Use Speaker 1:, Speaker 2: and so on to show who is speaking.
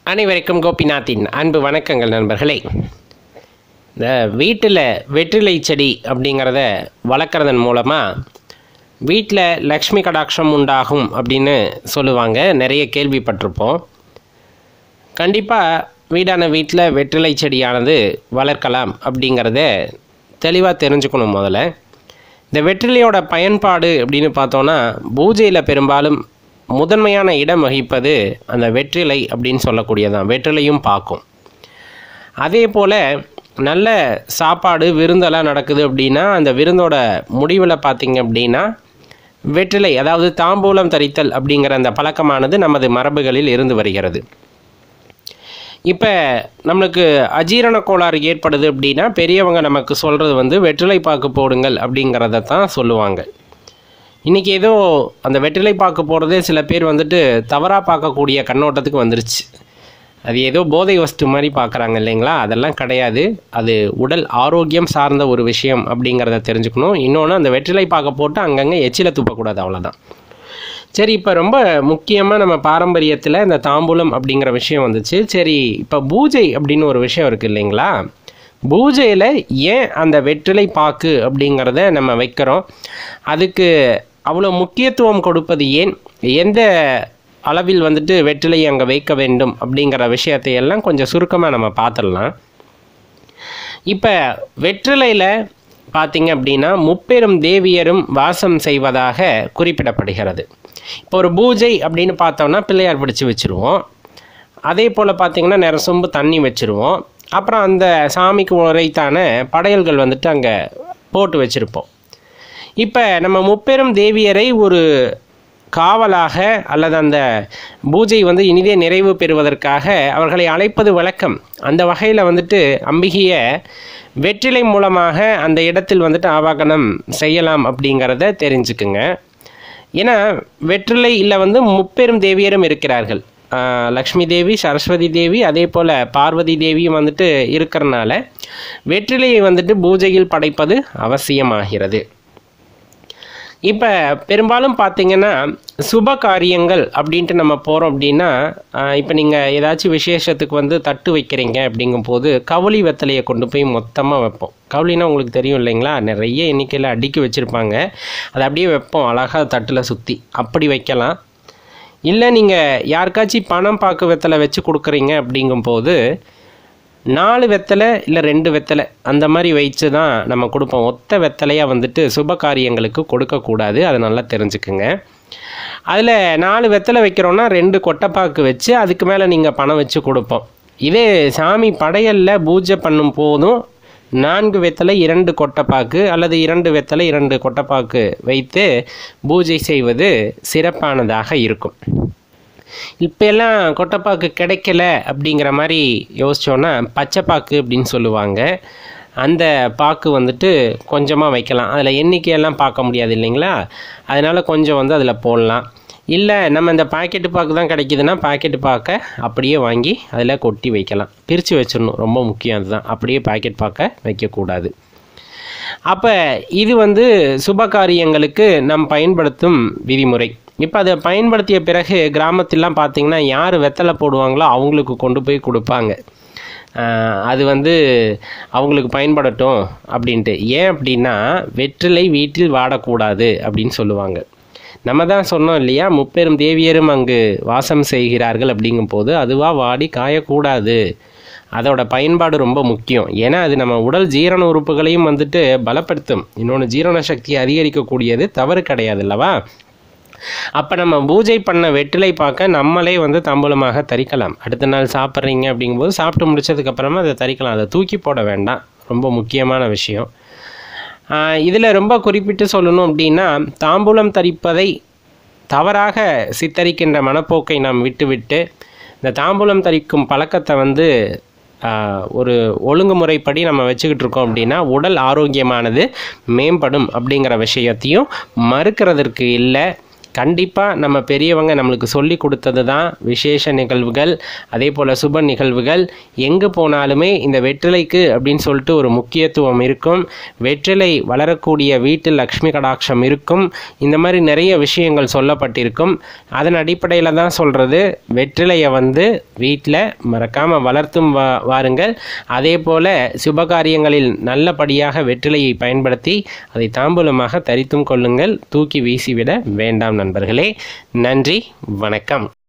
Speaker 1: அனைவருக்கும் கோபிநாத்தின் அன்பு வணக்கங்கள் நண்பர்களே இந்த வீட்டில் வெற்றிலை செடி அப்படிங்கிறத வளர்க்குறதன் மூலமாக வீட்டில் லக்ஷ்மி கடாட்சம் உண்டாகும் அப்படின்னு சொல்லுவாங்க நிறைய கேள்விப்பட்டிருப்போம் கண்டிப்பாக வீடான வீட்டில் வெற்றிலை செடியானது வளர்க்கலாம் அப்படிங்கிறத தெளிவாக தெரிஞ்சுக்கணும் முதல்ல இந்த வெற்றிலையோட பயன்பாடு அப்படின்னு பார்த்தோன்னா பூஜையில் பெரும்பாலும் முதன்மையான இடம் வகிப்பது அந்த வெற்றிலை அப்படின்னு சொல்லக்கூடியதான் வெற்றிலையும் பார்க்கும் அதே போல் நல்ல சாப்பாடு விருந்தெல்லாம் நடக்குது அப்படின்னா அந்த விருந்தோட முடிவில் பார்த்தீங்க அப்படின்னா வெற்றிலை அதாவது தாம்பூலம் தரித்தல் அப்படிங்கிற அந்த பழக்கமானது நமது மரபுகளில் இருந்து வருகிறது இப்போ நம்மளுக்கு அஜீரண கோளாறு ஏற்படுது அப்படின்னா பெரியவங்க நமக்கு சொல்கிறது வந்து வெற்றிலை பாக்கு போடுங்கள் அப்படிங்கிறத தான் சொல்லுவாங்க இன்றைக்கி ஏதோ அந்த வெற்றிலை பாக்கு போடுறதே சில பேர் வந்துட்டு தவறாக பார்க்கக்கூடிய கண்ணோட்டத்துக்கு வந்துருச்சு அது ஏதோ போதை வஸ்து மாதிரி பார்க்குறாங்க இல்லைங்களா அதெல்லாம் கிடையாது அது உடல் ஆரோக்கியம் சார்ந்த ஒரு விஷயம் அப்படிங்கிறத தெரிஞ்சுக்கணும் இன்னொன்று அந்த வெற்றிலை பாக்க போட்டு அங்கங்கே எச்சில துப்பக்கூடாது அவ்வளோதான் சரி இப்போ ரொம்ப முக்கியமாக நம்ம பாரம்பரியத்தில் இந்த தாம்பூலம் அப்படிங்கிற விஷயம் வந்துச்சு சரி இப்போ பூஜை அப்படின்னு ஒரு விஷயம் இருக்குது இல்லைங்களா பூஜையில் ஏன் அந்த வெற்றிலை பாக்கு அப்படிங்கிறத நம்ம வைக்கிறோம் அதுக்கு அவ்வளோ முக்கியத்துவம் கொடுப்பது ஏன் எந்த அளவில் வந்துட்டு வெற்றிலை அங்கே வைக்க வேண்டும் அப்படிங்கிற விஷயத்தை எல்லாம் கொஞ்சம் சுருக்கமாக நம்ம பார்த்துடலாம் இப்போ வெற்றிலையில் பார்த்தீங்க அப்படின்னா முப்பெரும் தேவியரும் வாசம் செய்வதாக குறிப்பிடப்படுகிறது இப்போ ஒரு பூஜை அப்படின்னு பார்த்தோம்னா பிள்ளையார் பிடிச்சி வச்சுருவோம் அதே போல் பார்த்தீங்கன்னா நிற சொம்பு தண்ணி வச்சுருவோம் அப்புறம் அந்த சாமிக்கு உரைத்தான படையல்கள் வந்துட்டு அங்கே போட்டு வச்சுருப்போம் இப்போ நம்ம முப்பெரும் தேவியரை ஒரு காவலாக அல்லது அந்த பூஜை வந்து இனிதே நிறைவு பெறுவதற்காக அவர்களை அழைப்பது வழக்கம் அந்த வகையில் வந்துட்டு அம்பிகையை வெற்றிலை மூலமாக அந்த இடத்தில் வந்துட்டு ஆவாகனம் செய்யலாம் அப்படிங்கிறத தெரிஞ்சுக்குங்க ஏன்னா வெற்றிலை இல்லை வந்து முப்பெரும் தேவியரும் இருக்கிறார்கள் ஆஹ் லக்ஷ்மி தேவி சரஸ்வதி தேவி அதே போல் பார்வதி தேவியும் வந்துட்டு இருக்கிறனால வெற்றிலையை வந்துட்டு பூஜையில் படைப்பது அவசியமாகிறது இப்போ பெரும்பாலும் பார்த்தீங்கன்னா சுப காரியங்கள் அப்படின்ட்டு நம்ம போகிறோம் அப்படின்னா இப்போ நீங்கள் ஏதாச்சும் விசேஷத்துக்கு வந்து தட்டு வைக்கிறீங்க அப்படிங்கும்போது கவுளி வெத்தலையை கொண்டு போய் மொத்தமாக வைப்போம் கவுளினா உங்களுக்கு தெரியும் இல்லைங்களா நிறைய எண்ணிக்கையில் அடுக்கி வச்சுருப்பாங்க அதை அப்படியே வைப்போம் அழகாக தட்டில் சுற்றி அப்படி வைக்கலாம் இல்லை நீங்கள் யாருக்காச்சும் பணம் பாக்கு வெத்தலை வச்சு கொடுக்குறீங்க அப்படிங்கும்போது நாலு வெத்தலை இல்லை ரெண்டு வெத்தலை அந்த மாதிரி வைத்து தான் நம்ம கொடுப்போம் ஒத்த வெத்தலையாக வந்துட்டு சுப காரியங்களுக்கு கொடுக்கக்கூடாது அதை நல்லா தெரிஞ்சுக்குங்க அதில் நாலு வெத்தலை வைக்கிறோன்னா ரெண்டு கொட்டைப்பாக்கு வச்சு அதுக்கு மேலே நீங்கள் பணம் வச்சு கொடுப்போம் இதே சாமி படையலில் பூஜை பண்ணும் போதும் நான்கு வெத்தலை இரண்டு கொட்டைப்பாக்கு அல்லது இரண்டு வெத்தலை இரண்டு கொட்டைப்பாக்கு வைத்து பூஜை செய்வது சிறப்பானதாக இருக்கும் இப்போ எல்லாம் கொட்டைப்பாக்கு கிடைக்கல அப்படிங்கிற மாதிரி யோசிச்சோன்னா பச்சைப்பாக்கு அப்படின்னு சொல்லுவாங்க அந்த பாக்கு வந்துட்டு கொஞ்சமாக வைக்கலாம் அதில் எண்ணிக்கையெல்லாம் பார்க்க முடியாது இல்லைங்களா அதனால் கொஞ்சம் வந்து அதில் போடலாம் இல்லை நம்ம இந்த பாக்கெட்டு பாக்கு தான் கிடைக்குதுன்னா பாக்கெட்டு பாக்கை அப்படியே வாங்கி அதில் கொட்டி வைக்கலாம் பிரித்து வச்சிடணும் ரொம்ப முக்கியம் அதுதான் அப்படியே பாக்கெட் பாக்கை வைக்கக்கூடாது அப்போ இது வந்து சுப காரியங்களுக்கு நாம் பயன்படுத்தும் விதிமுறை இப்போ அதை பயன்படுத்திய பிறகு கிராமத்திலாம் பார்த்தீங்கன்னா யார் வெத்தலை போடுவாங்களோ அவங்களுக்கு கொண்டு போய் கொடுப்பாங்க ஆஹ் அது வந்து அவங்களுக்கு பயன்படட்டும் அப்படின்ட்டு ஏன் அப்படின்னா வெற்றிலை வீட்டில் வாடக்கூடாது அப்படின்னு சொல்லுவாங்க நம்ம தான் சொன்னோம் இல்லையா முப்பெரும் தேவியரும் அங்கு வாசம் செய்கிறார்கள் அப்படிங்கும்போது அதுவாக வாடி காயக்கூடாது அதோட பயன்பாடு ரொம்ப முக்கியம் ஏன்னா அது நம்ம உடல் ஜீரண உறுப்புகளையும் வந்துட்டு பலப்படுத்தும் இன்னொன்று ஜீரண சக்தியை அதிகரிக்கக்கூடியது தவறு கிடையாது அல்லவா அப்போ நம்ம பூஜை பண்ண வெற்றிலை பார்க்க நம்மளே வந்து தம்பூலமாக தரிக்கலாம் அடுத்த நாள் சாப்பிட்றீங்க அப்படிங்கும்போது சாப்பிட்டு முடிச்சதுக்கப்புறமா அதை தரிக்கலாம் அதை தூக்கி போட வேண்டாம் ரொம்ப முக்கியமான விஷயம் இதில் ரொம்ப குறிப்பிட்டு சொல்லணும் அப்படின்னா தாம்பூலம் தரிப்பதை தவறாக சித்தரிக்கின்ற மனப்போக்கை நாம் விட்டுவிட்டு இந்த தாம்பூலம் தரிக்கும் பழக்கத்தை வந்து ஆஹ், ஒரு ஒழுங்குமுறைப்படி நம்ம வச்சுக்கிட்டு இருக்கோம் அப்படின்னா உடல் ஆரோக்கியமானது மேம்படும் அப்படிங்கிற விஷயத்தையும் மறுக்கிறதற்கு இல்லை கண்டிப்பாக நம்ம பெரியவங்க நம்மளுக்கு சொல்லி கொடுத்தது தான் விசேஷ நிகழ்வுகள் அதே போல் சுப நிகழ்வுகள் எங்கே போனாலுமே இந்த வெற்றிலைக்கு அப்படின்னு சொல்லிட்டு ஒரு முக்கியத்துவம் இருக்கும் வெற்றிலை வளரக்கூடிய வீட்டில் லக்ஷ்மி கடாட்சம் இருக்கும் இந்த மாதிரி நிறைய விஷயங்கள் சொல்லப்பட்டிருக்கும் அதன் அடிப்படையில் தான் சொல்கிறது வெற்றிலையை வந்து வீட்டில் மறக்காமல் வளர்த்தும் வா வாருங்கள் அதே போல் சுபகாரியங்களில் நல்லபடியாக வெற்றிலையை பயன்படுத்தி அதை தாம்பூலமாக தரித்தும் கொள்ளுங்கள் தூக்கி வீசிவிட வேண்டாம் நண்பர்களே நன்றி வணக்கம்